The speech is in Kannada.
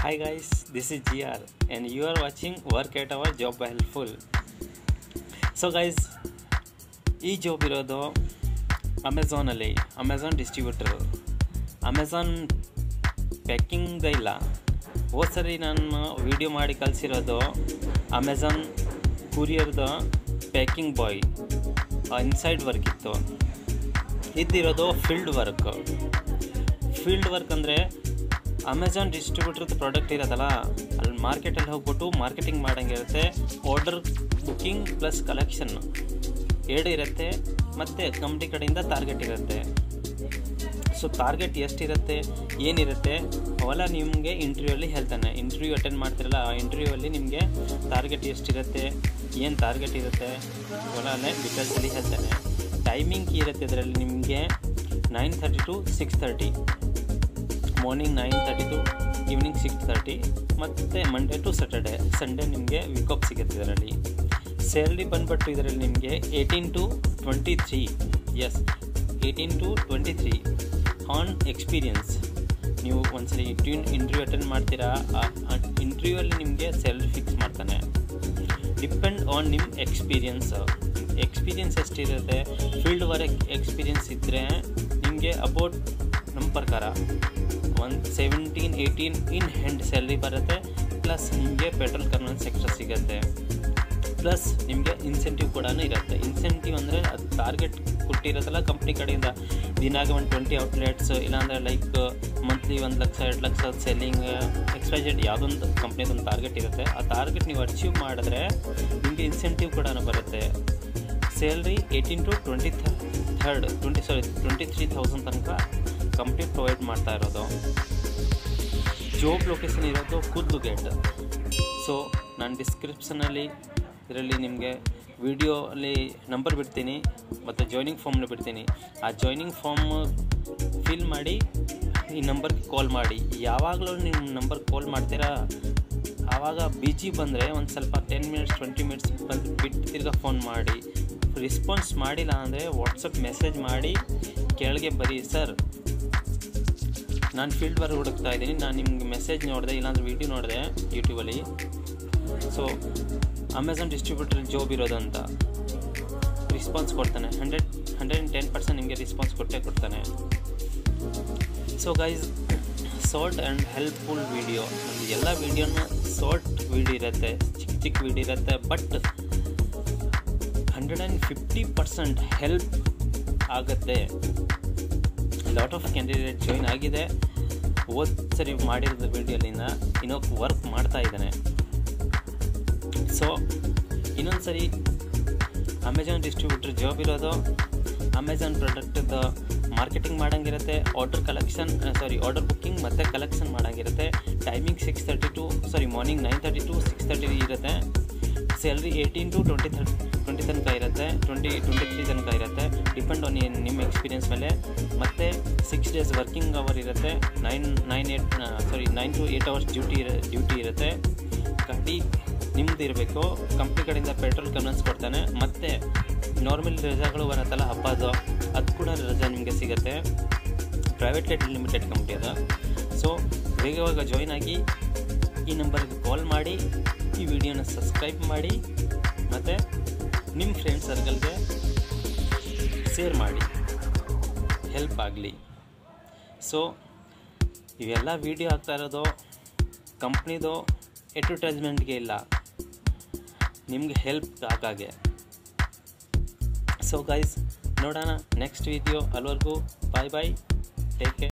Hi guys, this is GR and you are watching Work at Our Job Helpful. So guys ಈ ಜಾಬ್ ಇರೋದು ಅಮೆಝಾನಲ್ಲಿ ಅಮೆಝಾನ್ ಡಿಸ್ಟ್ರಿಬ್ಯೂಟರ್ ಅಮೆಝಾನ್ ಪ್ಯಾಕಿಂಗ್ ಇಲ್ಲ ಹೋದ ಸರಿ ನಾನು ವಿಡಿಯೋ ಮಾಡಿ ಕಳಿಸಿರೋದು ಅಮೆಝಾನ್ ಕುರಿಯರ್ದು ಪ್ಯಾಕಿಂಗ್ ಬಾಯ್ ಇನ್ಸೈಡ್ ವರ್ಕ್ ಇತ್ತು ಇದ್ದಿರೋದು ಫೀಲ್ಡ್ ವರ್ಕ್ ಫೀಲ್ಡ್ ವರ್ಕ್ ಅಂದರೆ ಅಮೆಝಾನ್ ಡಿಸ್ಟ್ರಿಬ್ಯೂಟರ್ದು ಪ್ರಾಡಕ್ಟ್ ಇರೋದಲ್ಲ ಅಲ್ಲಿ ಮಾರ್ಕೆಟಲ್ಲಿ ಹೋಗ್ಬಿಟ್ಟು ಮಾರ್ಕೆಟಿಂಗ್ ಮಾಡೋಂಗಿರುತ್ತೆ ಆರ್ಡರ್ ಬುಕ್ಕಿಂಗ್ ಪ್ಲಸ್ ಕಲೆಕ್ಷನ್ ಎರಡು ಇರುತ್ತೆ ಮತ್ತು ಕಂಪ್ನಿ ಕಡೆಯಿಂದ ಟಾರ್ಗೆಟ್ ಇರುತ್ತೆ ಸೊ ಟಾರ್ಗೆಟ್ ಎಷ್ಟಿರುತ್ತೆ ಏನಿರುತ್ತೆ ಅವೆಲ್ಲ ನಿಮಗೆ ಇಂಟರ್ವ್ಯೂಲ್ಲಿ ಹೇಳ್ತಾನೆ ಇಂಟರ್ವ್ಯೂ ಅಟೆಂಡ್ ಮಾಡ್ತಿರಲ್ಲ ಆ ಇಂಟರ್ವ್ಯೂವಲ್ಲಿ ನಿಮಗೆ ಟಾರ್ಗೆಟ್ ಎಷ್ಟಿರುತ್ತೆ ಏನು ಟಾರ್ಗೆಟ್ ಇರುತ್ತೆ ಇವೆಲ್ಲ ಡೀಟೇಲ್ಸಲ್ಲಿ ಹೇಳ್ತಾನೆ ಟೈಮಿಂಗ್ ಇರುತ್ತೆ ಇದರಲ್ಲಿ ನಿಮಗೆ nine thirty to six thirty morning nine thirty to evening six thirty ಮತ್ತು ಮಂಡೇ ಟು ಸ್ಯಾಟರ್ಡೆ ಸಂಡೇ ನಿಮಗೆ ವೀಕ್ ಆಫ್ ಸಿಗುತ್ತೆ ಇದರಲ್ಲಿ ಸ್ಯಾಲ್ರಿ ಬಂದ್ಬಿಟ್ಟು ಇದರಲ್ಲಿ ನಿಮಗೆ eighteen to twenty three yes eighteen to twenty three on experience ನೀವು ಒಂದ್ಸಲಿ ಇಂಟ್ರ್ಯೂ ಇಂಟರ್ವ್ಯೂ ಅಟೆಂಡ್ ಮಾಡ್ತೀರಾ ಆ ಇಂಟರ್ವ್ಯೂವಲ್ಲಿ ನಿಮಗೆ ಸ್ಯಾಲ್ರಿ ಫಿಕ್ಸ್ ಮಾಡ್ತಾನೆ ಡಿಪೆಂಡ್ ಆನ್ ನಿಮ್ಮ ಎಕ್ಸ್ಪೀರಿಯನ್ಸ್ ಎಕ್ಸ್ಪೀರಿಯನ್ಸ್ ಎಷ್ಟಿರುತ್ತೆ ಫೀಲ್ಡ್ ವರ್ಕ್ ಎಕ್ಸ್ಪೀರಿಯನ್ಸ್ ಇದ್ದರೆ ನಿಮಗೆ ಅಬೌಟ್ ನಮ್ಮ ಪ್ರಕಾರ ಒಂದು seventeen eighteen in hand salary ಬರುತ್ತೆ ಪ್ಲಸ್ ನಿಮಗೆ ಪೆಟ್ರೋಲ್ ಕನ್ವನ್ಸ್ ಎಕ್ಸ್ಟ್ರಾ ಸಿಗುತ್ತೆ ಪ್ಲಸ್ ನಿಮಗೆ ಇನ್ಸೆಂಟಿವ್ ಕೂಡ ಇರುತ್ತೆ ಇನ್ಸೆಂಟಿವ್ ಅಂದರೆ ಅದು ಟಾರ್ಗೆಟ್ ಕೊಟ್ಟಿರೋದಲ್ಲ ಕಂಪ್ನಿ ಕಡೆಯಿಂದ ದಿನಾಗ ಒಂದು ಟ್ವೆಂಟಿ ಔಟ್ಲೆಟ್ಸ್ ಇಲ್ಲಾಂದರೆ ಲೈಕ್ ಮಂತ್ಲಿ ಒಂದು ಲಕ್ಷ ಎರಡು ಲಕ್ಷ ಸೆಲ್ಲಿಂಗ್ ಎಕ್ಸ್ಟ್ರಾಜೆಡ್ ಯಾವುದೊಂದು ಕಂಪ್ನಿದೊಂದು ಟಾರ್ಗೆಟ್ ಇರುತ್ತೆ ಆ ಟಾರ್ಗೆಟ್ ನೀವು ಅಚೀವ್ ಮಾಡಿದ್ರೆ ನಿಮಗೆ ಇನ್ಸೆಂಟಿವ್ ಕೂಡ ಬರುತ್ತೆ salary eighteen to twenty third twenty sorry twenty three thousand ತನಕ ಕಂಪ್ನಿ ಪ್ರೊವೈಡ್ ಮಾಡ್ತಾ ಇರೋದು ಜಾಬ್ ಲೊಕೇಶನ್ ಇರೋದು ಖುದ್ದು ಗೇಟ್ ಸೊ ನಾನು ಡಿಸ್ಕ್ರಿಪ್ಷನಲ್ಲಿ ಇದರಲ್ಲಿ ನಿಮಗೆ ವಿಡಿಯೋಲಿ ನಂಬರ್ ಬಿಡ್ತೀನಿ ಮತ್ತು ಜಾಯ್ನಿಂಗ್ ಫಾರ್ಮ್ನ ಬಿಡ್ತೀನಿ ಆ ಜಾಯ್ನಿಂಗ್ ಫಾರ್ಮ್ ಫಿಲ್ ಮಾಡಿ ಈ ನಂಬರ್ಗೆ ಕಾಲ್ ಮಾಡಿ ಯಾವಾಗಲೂ ನಿಮ್ಮ ನಂಬರ್ ಕಾಲ್ ಮಾಡ್ತೀರಾ ಆವಾಗ ಬಿಜಿ ಬಂದರೆ ಒಂದು ಸ್ವಲ್ಪ ಟೆನ್ ಮಿನಿಟ್ಸ್ ಟ್ವೆಂಟಿ ಮಿನಿಟ್ಸ್ ಬಂದು ಬಿಟ್ಟು ತಿರ್ಗಾ ಫೋನ್ ಮಾಡಿ ರೆಸ್ಪಾನ್ಸ್ ಮಾಡಿಲ್ಲ ಅಂದರೆ ವಾಟ್ಸಪ್ ಮೆಸೇಜ್ ಮಾಡಿ ಕೆಳಗೆ ಬರೀ ಸರ್ ನಾನು ಫೀಲ್ಡ್ ವರ್ಕ್ ಹುಡುಕ್ತಾ ಇದ್ದೀನಿ ನಾನು ನಿಮ್ಗೆ ಮೆಸೇಜ್ ನೋಡಿದೆ ಇಲ್ಲಾಂದ್ರೆ ವೀಡಿಯೋ ನೋಡಿದೆ ಯೂಟ್ಯೂಬಲ್ಲಿ ಸೊ ಅಮೆಝಾನ್ ಡಿಸ್ಟ್ರಿಬ್ಯೂಟರ್ ಜಾಬ್ ಇರೋದು ಅಂತ ರಿಸ್ಪಾನ್ಸ್ ಕೊಡ್ತಾನೆ hundred hundred and ten percent ನಿಮಗೆ ರಿಸ್ಪಾನ್ಸ್ ಕೊಟ್ಟೇ ಕೊಡ್ತಾನೆ so guys short and helpful video ನಮ್ಮದು ಎಲ್ಲ ವೀಡಿಯೋನ ಶಾರ್ಟ್ ವೀಡಿಯೋ ಇರುತ್ತೆ ಚಿಕ್ಕ ಚಿಕ್ಕ ವೀಡಿಯೋ ಇರುತ್ತೆ but hundred and fifty percent help ಆಗುತ್ತೆ ಲಾಟ್ ಆಫ್ ಕ್ಯಾಂಡಿಡೇಟ್ ಜಾಯ್ನ್ ಆಗಿದೆ ಹೋದ ಸರಿ ಮಾಡಿರೋದು ವೀಡಿಯೋಲಿಂದ ಇನ್ನೊಬ್ಬ ವರ್ಕ್ ಮಾಡ್ತಾ ಇದ್ದಾನೆ ಸೊ ಇನ್ನೊಂದು ಸರಿ ಅಮೆಝಾನ್ ಡಿಸ್ಟ್ರಿಬ್ಯೂಟರ್ ಜಾಬ್ ಇರೋದು ಅಮೆಝಾನ್ ಪ್ರಾಡಕ್ಟದ್ದು ಮಾರ್ಕೆಟಿಂಗ್ ಮಾಡೋಂಗಿರುತ್ತೆ order collection sorry order booking ಮತ್ತು ಕಲೆಕ್ಷನ್ ಮಾಡೋಂಗಿರುತ್ತೆ timing six thirty to sorry morning nine thirty to six thirty ಇರುತ್ತೆ salary eighteen to twenty third twenty ತನಕ ಇರುತ್ತೆ ಟ್ವೆಂಟಿ ಟ್ವೆಂಟಿ ತ್ರೀ ತನಕ ಇರುತ್ತೆ ಡಿಪೆಂಡ್ ಆನ್ ನಿಮ್ಮ ಎಕ್ಸ್ಪೀರಿಯನ್ಸ್ ಮೇಲೆ ಮತ್ತು ಸಿಕ್ಸ್ ಡೇಸ್ ವರ್ಕಿಂಗ್ ಅವರ್ ಇರುತ್ತೆ nine nine eight sorry nine to eight hours duty ಇರ ಡ್ಯೂಟಿ ಇರುತ್ತೆ ಗಾಡಿ ನಿಮ್ದು ಇರಬೇಕು ಕಂಪ್ನಿ ಕಡೆಯಿಂದ ಪೆಟ್ರೋಲ್ ಕನ್ವನ್ಸ್ ಕೊಡ್ತಾನೆ ಮತ್ತು ನಾರ್ಮಲ್ ರಜಾಗಳು ಬರುತ್ತಲ್ಲ ಹಬ್ಬದು ಅದು ಕೂಡ ರಜಾ ನಿಮಗೆ ಸಿಗುತ್ತೆ ಪ್ರೈವೇಟ್ ಲಿಮಿಟೆಡ್ ಕಂಪ್ನಿ ಅದು ಸೊ ಬೇಗವಾಗ ಜಾಯ್ನ್ ಆಗಿ ಈ ನಂಬರ್ಗೆ ಕಾಲ್ ಮಾಡಿ ಈ ವಿಡಿಯೋನ ಸಬ್ಸ್ಕ್ರೈಬ್ ಮಾಡಿ ಮತ್ತು ನಿಮ್ಮ ಫ್ರೆಂಡ್ ಸರ್ಕಲ್ಗೆ ಶೇರ್ ಮಾಡಿ ಹೆಲ್ಪ್ ಆಗಲಿ ಸೊ ಇವೆಲ್ಲ ವೀಡಿಯೋ ಆಗ್ತಾ ಇರೋದು ಕಂಪ್ನಿದು ಅಡ್ವರ್ಟೈಸ್ಮೆಂಟ್ಗೆ ಇಲ್ಲ ನಿಮ್ಗೆ ಹೆಲ್ಪ್ ಆಗಾಗೆ ಸೊ ಗೈಸ್ ನೋಡೋಣ ನೆಕ್ಸ್ಟ್ ವಿಡಿಯೋ ಅಲ್ಲಿವರೆಗೂ ಬಾಯ್ ಬಾಯ್ ಟೇಕ್ ಕೇರ್